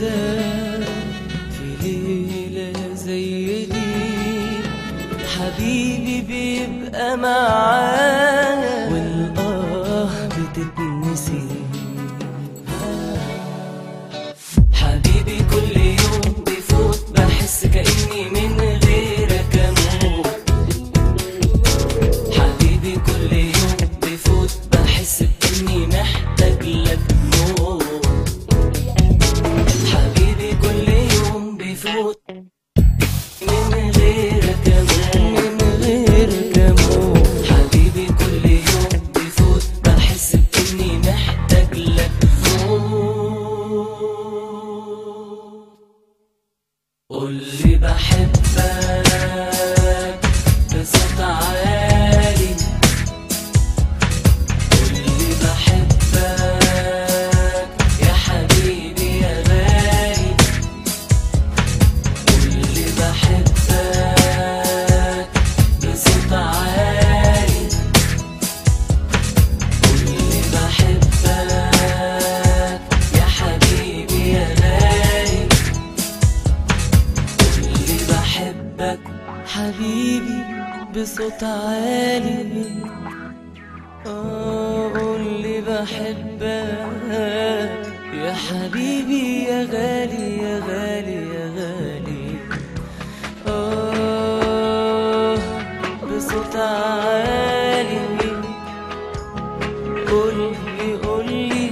كده في ليلة زي دي حبيبي بيبقى معانا والآه بتتنسي حبيبي كل يوم بيفوت بحس كأني من غيرك أموت حبيبي كل يوم بيفوت بحس بإني محتاج لك موت حبيبي كل يوم بيفوت من غيرك أموت من غيرك أموت حبيبي كل يوم بيفوت بحس بإني محتاج لك موت قولي بحبك بصوت عالي قولي بحبك يا حبيبي يا غالي قولي بحبك بصوت عالي قولي بحبك يا حبيبي يا غالي اللي بحبك حبيبي بصوت عالي آه، قولي بحبك يا حبيبي يا غالي يا غالي يا غالي آه بصوت عالي قولي قولي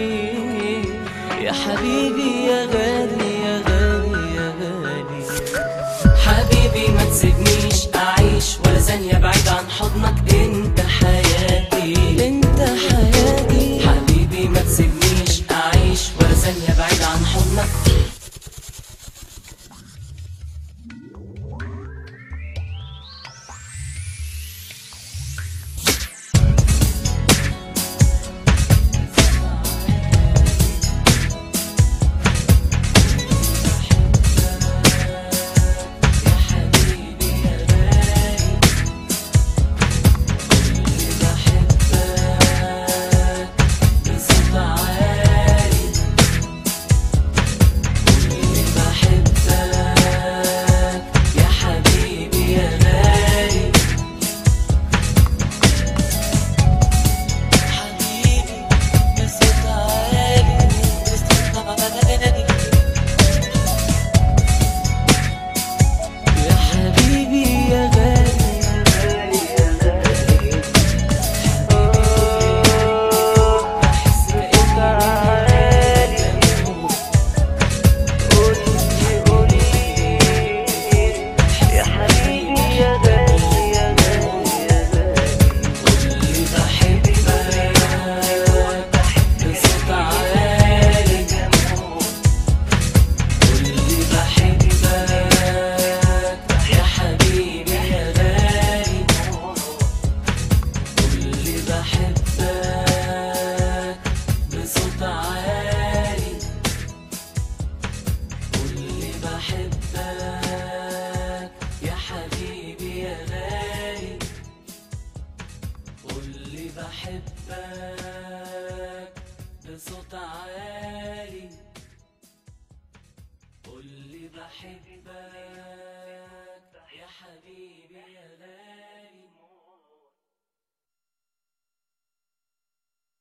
يا حبيبي يا غالي يا غالي يا غالي حبيبي ما تسيبنيش اعيش ولا ثانية بعيد عن حضنك انت حياتي انت حياتي حبيبي ما تسيبنيش اعيش ولا ثانية بعيد عن حضنك يا حبيبي يا غالي اللي بحبك بصوت عالي اللي بحبك يا حبيبي يا غالي حبيبي بصوت عالي بصوت عالي يا حبيبي يا غالي يا غالي بحس بإنك عالي قولي قولي يا حبيبي يا غالي يا غالي يا غالي قولي بحبك بصوت عالي قولي بحبك يا حبيبي يا غالي قولي بحبك بصوت عالي قولي بحبك يا حبيبي يا غالي قولي بحبك بصوت عالي قولي بحبك